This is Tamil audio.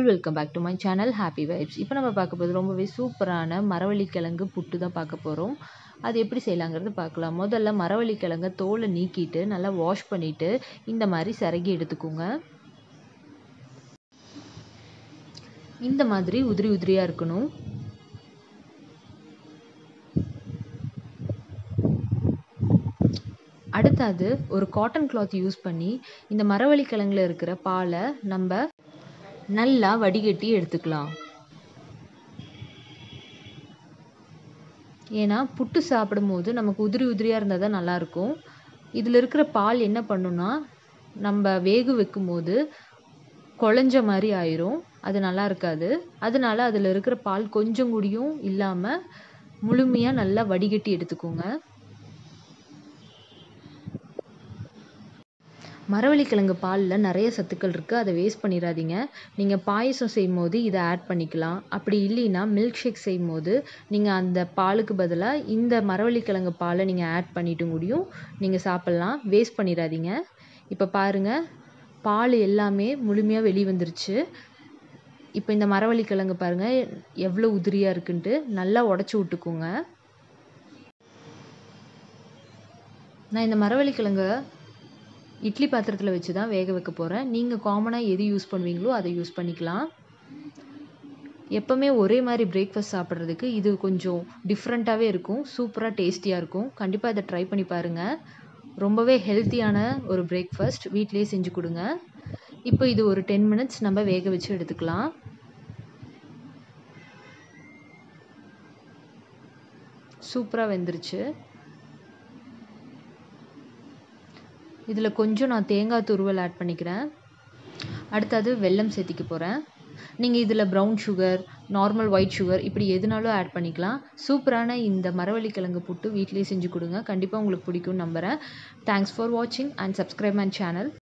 all welcome back to my channel happy vibes இப்போ நம்ம பார்க்க போகிறது ரொம்பவே சூப்பரான மரவள்ளிக்கிழங்கு புட்டு தான் பார்க்க போகிறோம் அது எப்படி செய்யலாங்கிறது பார்க்கலாம் முதல்ல மரவள்ளிக்கிழங்க தோலை நீக்கிட்டு நல்லா வாஷ் பண்ணிவிட்டு இந்த மாதிரி சிறகி எடுத்துக்கோங்க இந்த மாதிரி உதிரி உதிரியாக இருக்கணும் அடுத்தது ஒரு காட்டன் கிளாத் யூஸ் பண்ணி இந்த மரவள்ளிக்கிழங்குல இருக்கிற பாலை நம்ம நல்லா வடிகட்டி எடுத்துக்கலாம் ஏன்னா புட்டு சாப்பிடும்போது நமக்கு உதிரி உதிரியாக இருந்தால் தான் நல்லாயிருக்கும் இதில் இருக்கிற பால் என்ன பண்ணுன்னா நம்ம வேக வைக்கும்போது குழஞ்ச மாதிரி ஆயிரும் அது நல்லா இருக்காது அதனால அதில் இருக்கிற பால் கொஞ்சம் கூடியும் இல்லாமல் முழுமையாக நல்லா வடிகட்டி எடுத்துக்கோங்க மரவள்ளிக்கிழங்கு பாலில் நிறைய சத்துக்கள் இருக்குது அதை வேஸ்ட் பண்ணிடாதீங்க நீங்கள் பாயசம் செய்யும் போது இதை ஆட் பண்ணிக்கலாம் அப்படி இல்லைன்னா மில்க் ஷேக் செய்யும் போது நீங்கள் அந்த பாலுக்கு பதிலாக இந்த மரவள்ளிக்கிழங்கு பாலை நீங்கள் ஆட் பண்ணிட்டு முடியும் நீங்கள் சாப்பிட்லாம் வேஸ்ட் பண்ணிடாதீங்க இப்போ பாருங்கள் பால் எல்லாமே முழுமையாக வெளியே வந்துருச்சு இப்போ இந்த மரவள்ளிக்கிழங்கு பாருங்கள் எவ்வளோ உதிரியாக இருக்குன்ட்டு நல்லா உடச்சி விட்டுக்கோங்க நான் இந்த மரவள்ளிக்கிழங்க இட்லி பாத்திரத்தில் வச்சு தான் வேக வைக்க போகிறேன் நீங்கள் காமனாக எது யூஸ் பண்ணுவீங்களோ அதை யூஸ் பண்ணிக்கலாம் எப்போவுமே ஒரே மாதிரி பிரேக்ஃபாஸ்ட் சாப்பிட்றதுக்கு இது கொஞ்சம் டிஃப்ரெண்ட்டாகவே இருக்கும் சூப்பராக டேஸ்டியாக இருக்கும் கண்டிப்பாக இதை ட்ரை பண்ணி பாருங்கள் ரொம்பவே ஹெல்த்தியான ஒரு பிரேக்ஃபாஸ்ட் வீட்டிலே செஞ்சு கொடுங்க இப்போ இது ஒரு டென் மினிட்ஸ் நம்ம வேக வச்சு எடுத்துக்கலாம் சூப்பராக வெந்துருச்சு இதில் கொஞ்சம் நான் தேங்காய் துருவல் ஆட் பண்ணிக்கிறேன் அடுத்தது வெல்லம் சேர்த்திக்க போகிறேன் நீங்கள் இதில் brown sugar normal white sugar இப்படி எதுனாலும் ஆட் பண்ணிக்கலாம் சூப்பரான இந்த மரவள்ளிக்கிழங்கு புட்டு வீட்டிலேயே செஞ்சு கொடுங்க கண்டிப்பாக உங்களுக்கு பிடிக்கும்னு நம்புகிறேன் தேங்க்ஸ் ஃபார் வாட்சிங் அண்ட் சப்ஸ்கிரைப் மை சேனல்